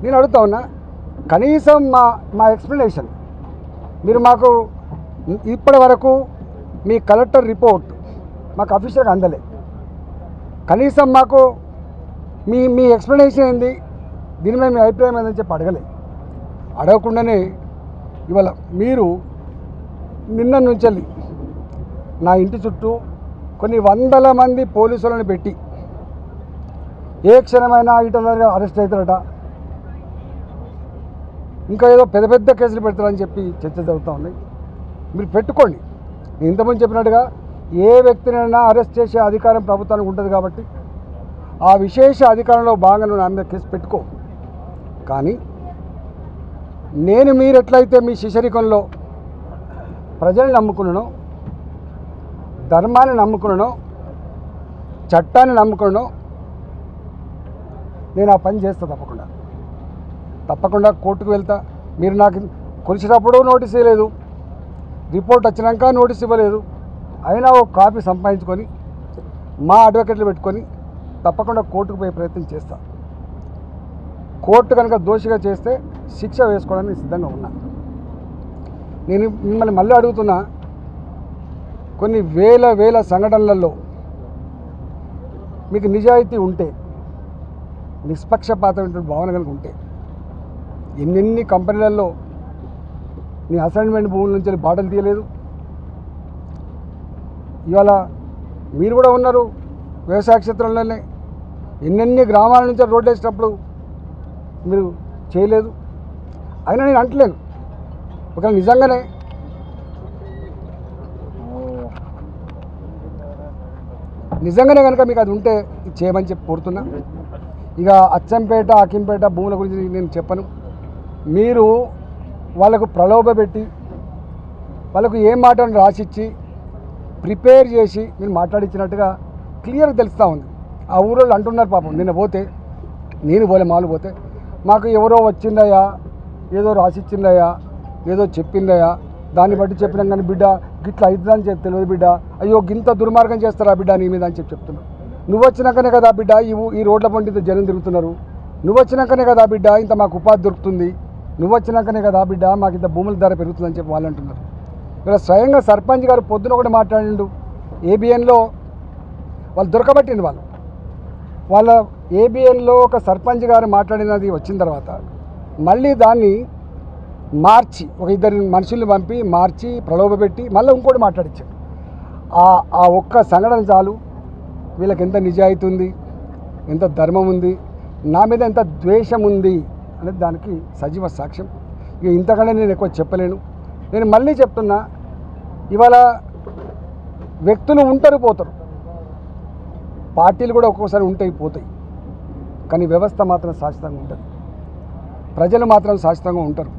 నేను అడుగుతా ఉన్నా కనీసం మా మా ఎక్స్ప్లెనేషన్ మీరు మాకు ఇప్పటి వరకు మీ కలెక్టర్ రిపోర్ట్ మాకు అఫీషియల్గా అందలే కనీసం మాకు మీ మీ ఎక్స్ప్లెనేషన్ ఏంది దీని మీద మీ అభిప్రాయం ఏందని చెప్పి అడగలే అడగకుండానే ఇవాళ మీరు నిన్న నుంచి నా ఇంటి చుట్టూ కొన్ని వందల మంది పోలీసులను పెట్టి ఏ క్షణమైనా ఇటలో అరెస్ట్ అవుతారట ఇంకా ఏదో పెద్ద పెద్ద కేసులు పెడతారని చెప్పి చర్చ జరుగుతూ ఉన్నాయి మీరు పెట్టుకోండి నేను ఇంతకుముందు చెప్పినట్టుగా ఏ వ్యక్తినైనా అరెస్ట్ చేసే అధికారం ప్రభుత్వానికి ఉంటుంది కాబట్టి ఆ విశేష అధికారంలో భాగంగా నువ్వు నా మీద కేసు పెట్టుకో కానీ నేను మీరు ఎట్లయితే మీ శిశరికంలో ప్రజల్ని నమ్ముకున్నానో ధర్మాన్ని నమ్ముకున్నానో చట్టాన్ని నమ్ముకున్నానో నేను ఆ పని చేస్తా తప్పకుండా తప్పకుండా కోర్టుకు వెళ్తా మీరు నాకు కొలిచినప్పుడు నోటీస్ ఇవ్వలేదు రిపోర్ట్ వచ్చినాక నోటీస్ ఇవ్వలేదు అయినా ఒక కాపీ సంపాదించుకొని మా అడ్వకేట్లు పెట్టుకొని తప్పకుండా కోర్టుకు పోయే ప్రయత్నం చేస్తా కోర్టు కనుక దోషిగా చేస్తే శిక్ష వేసుకోవడానికి సిద్ధంగా ఉన్నా నేను మిమ్మల్ని మళ్ళీ అడుగుతున్నా కొన్ని వేల వేల సంఘటనలలో మీకు నిజాయితీ ఉంటే నిష్పక్షపాతమైనటువంటి భావన కనుక ఉంటే ఎన్నెన్ని కంపెనీలలో నీ అసైన్మెంట్ భూముల నుంచి బాటలు తీయలేదు ఇవాళ మీరు కూడా ఉన్నారు వ్యవసాయ క్షేత్రంలోనే ఎన్నెన్ని గ్రామాల నుంచి రోడ్లు వేసినప్పుడు మీరు చేయలేదు అయినా నేను అంటలేను ఒకవేళ నిజంగానే నిజంగానే కనుక మీకు అది ఉంటే ఇది చేయమని చెప్పి కోరుతున్నా ఇక అచ్చంపేట అకింపేట భూముల గురించి నేను చెప్పను మీరు వాళ్ళకు ప్రలోభ పెట్టి వాళ్ళకు ఏం మాటను రాసిచ్చి ప్రిపేర్ చేసి మీరు మాట్లాడించినట్టుగా క్లియర్ తెలుస్తూ ఉంది ఆ ఊరోళ్ళు అంటున్నారు పాపం నిన్న పోతే నేను పోలే మాలు పోతే మాకు ఎవరో వచ్చిందయ్యా ఏదో రాసిచ్చిందయ్యా ఏదో చెప్పిందయ్యా దాన్ని బట్టి చెప్పినాం కానీ బిడ్డ గిట్లా అవుతుందని చెప్పి తెలియదు బిడ్డ అయ్యో గింత దుర్మార్గం చేస్తారా బిడ్డ నీ మీద అని చెప్పి చెప్తున్నావు నువ్వు వచ్చినాకనే కదా బిడ్డ ఈ ఊ- ఈ రోడ్ల పంట ఇంత జనం తిరుగుతున్నారు నువ్వు వచ్చినాకనే కదా బిడ్డ ఇంత మాకు ఉపాధి దొరుకుతుంది నువ్వు వచ్చినాకనే కదా బిడ్డ మాకు ఇంత భూముల ధర పెరుగుతుందని చెప్పి వాళ్ళు అంటున్నారు ఇక్కడ స్వయంగా సర్పంచ్ గారు పొద్దున కూడా మాట్లాడిండు ఏబిఎన్లో వాళ్ళు దొరకబట్టింది వాళ్ళు వాళ్ళ ఏబిఎన్లో ఒక సర్పంచ్ గారు మాట్లాడినది వచ్చిన తర్వాత మళ్ళీ దాన్ని మార్చి ఒక ఇద్దరు మనుషుల్ని పంపి మార్చి ప్రలోభపెట్టి మళ్ళీ ఇంకోటి మాట్లాడించాడు ఆ ఆ ఒక్క సంఘటన చాలు వీళ్ళకి ఎంత నిజాయితీ ఉంది ఎంత ధర్మం ఉంది నా మీద ఎంత ద్వేషం ఉంది అనేది దానికి సజీవ సాక్ష్యం ఇక ఇంతకంటే నేను ఎక్కువ చెప్పలేను నేను మళ్ళీ చెప్తున్నా ఇవాళ వ్యక్తులు ఉంటారు పోతారు పార్టీలు కూడా ఒక్కోసారి ఉంటాయి పోతాయి కానీ వ్యవస్థ మాత్రం శాశ్వతంగా ఉంటుంది ప్రజలు మాత్రం శాశ్వతంగా ఉంటారు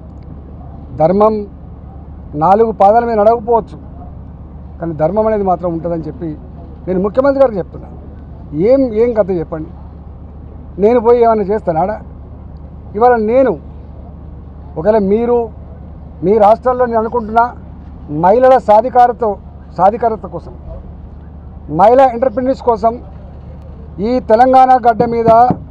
ధర్మం నాలుగు పాదాల మీద నడవకపోవచ్చు కానీ ధర్మం అనేది మాత్రం ఉంటుందని చెప్పి నేను ముఖ్యమంత్రి గారికి చెప్తున్నా ఏం ఏం కథ చెప్పండి నేను పోయి ఏమైనా చేస్తానాడా ఇవాళ నేను ఒకవేళ మీరు మీ రాష్ట్రాల్లో నేను అనుకుంటున్నా మహిళల సాధికారత సాధికారత కోసం మహిళా ఎంటర్ప్రినర్స్ కోసం ఈ తెలంగాణ గడ్డ మీద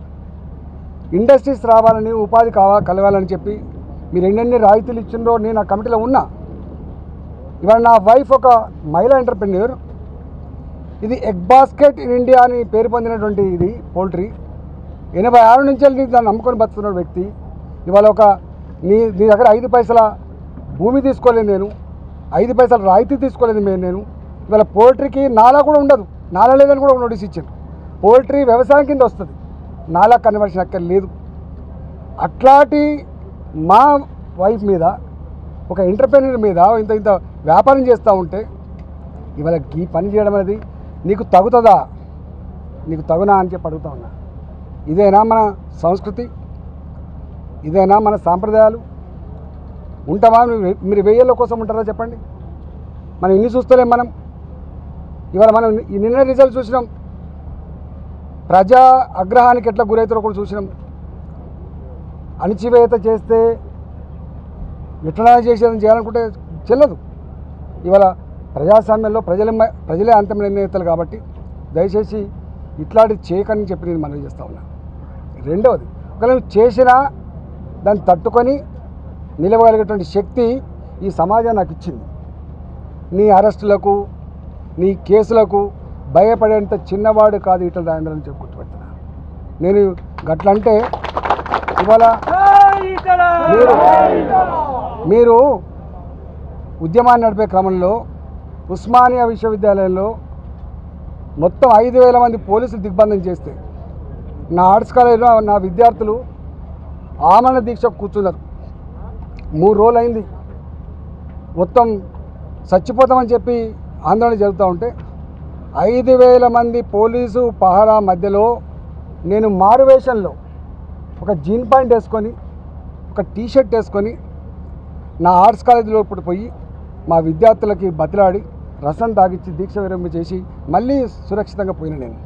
ఇండస్ట్రీస్ రావాలని ఉపాధి కావా కలవాలని చెప్పి మీరు ఎన్నెన్ని రాయితీలు ఇచ్చిండ్రో నేను ఆ కమిటీలో ఉన్నా ఇవాళ నా వైఫ్ ఒక మహిళా ఎంటర్ప్రెన్యూర్ ఇది ఎగ్ బాస్కెట్ ఇన్ ఇండియా అని పేరు పొందినటువంటి ఇది పోల్ట్రీ ఎనభై ఆరు నుంచి వెళ్ళి దాన్ని నమ్ముకొని బతుకున్న వ్యక్తి ఇవాళ ఒక నీ నీ దగ్గర ఐదు పైసల భూమి తీసుకోలేదు నేను ఐదు పైసల రాయితీ తీసుకోలేదు మేము నేను ఇవాళ పోల్ట్రీకి నాలా కూడా ఉండదు నాలా లేదని కూడా నోటీస్ ఇచ్చాను పోల్ట్రీ వ్యవసాయం కింద వస్తుంది నాలా కన్వర్షన్ అక్కడ లేదు అట్లాంటి మా వైఫ్ మీద ఒక ఎంటర్ప్రెన్యూర్ మీద ఇంత ఇంత వ్యాపారం చేస్తూ ఉంటే ఇవాళ ఈ పని చేయడం అనేది నీకు తగుతుందా నీకు తగునా అని చెప్పి అడుగుతా ఉన్నా ఇదేనా మన సంస్కృతి ఇదేనా మన సాంప్రదాయాలు ఉంటామా మీరు- మీరు వెయ్యేళ్ళ కోసం ఉంటారా చెప్పండి మనం ఇన్ని చూస్తలేం మనం ఇవాళ మనం ఈ నిన్న రిజల్ట్ చూసినాం ప్రజా అగ్రహానికి ఎట్లా గురవుతారో కూడా చూసినాం అణిచివేత చేస్తే ఎట్లా చేసేదని చేయాలనుకుంటే చెల్లదు ఇవాళ ప్రజాస్వామ్యంలో ప్రజల ప్రజలే అంతిమ నిర్ణేతలు కాబట్టి దయచేసి ఇట్లాంటి చేయకని చెప్పి నేను మనవి చేస్తా ఉన్నా రెండవది ఒకవేళ నువ్వు చేసినా దాన్ని తట్టుకొని నిలవగలిగేటువంటి శక్తి ఈ సమాజం నాకు ఇచ్చింది నీ అరెస్టులకు నీ కేసులకు భయపడేంత చిన్నవాడు కాదు ఈటల రాజేంద్ర అని చెప్పి గుర్తుపెడుతున్నా నేను గట్లంటే ఇవాళ మీరు మీరు ఉద్యమాన్ని నడిపే క్రమంలో ఉస్మానియా విశ్వవిద్యాలయంలో మొత్తం ఐదు వేల మంది పోలీసులు దిగ్బంధం చేస్తే నా ఆర్ట్స్ కాలేజీలో నా విద్యార్థులు ఆమరణ దీక్ష కూర్చున్నారు మూడు రోజులు అయింది మొత్తం చచ్చిపోతామని చెప్పి ఆందోళన జరుగుతూ ఉంటే ఐదు వేల మంది పోలీసు పహారా మధ్యలో నేను మారువేషంలో ఒక జీన్ పాయింట్ వేసుకొని ఒక టీ షర్ట్ వేసుకొని నా ఆర్ట్స్ కాలేజీలో ఇప్పుడు పోయి మా విద్యార్థులకి బతిలాడి రసం తాగిచ్చి దీక్ష విరమణ చేసి మళ్ళీ సురక్షితంగా పోయిన నేను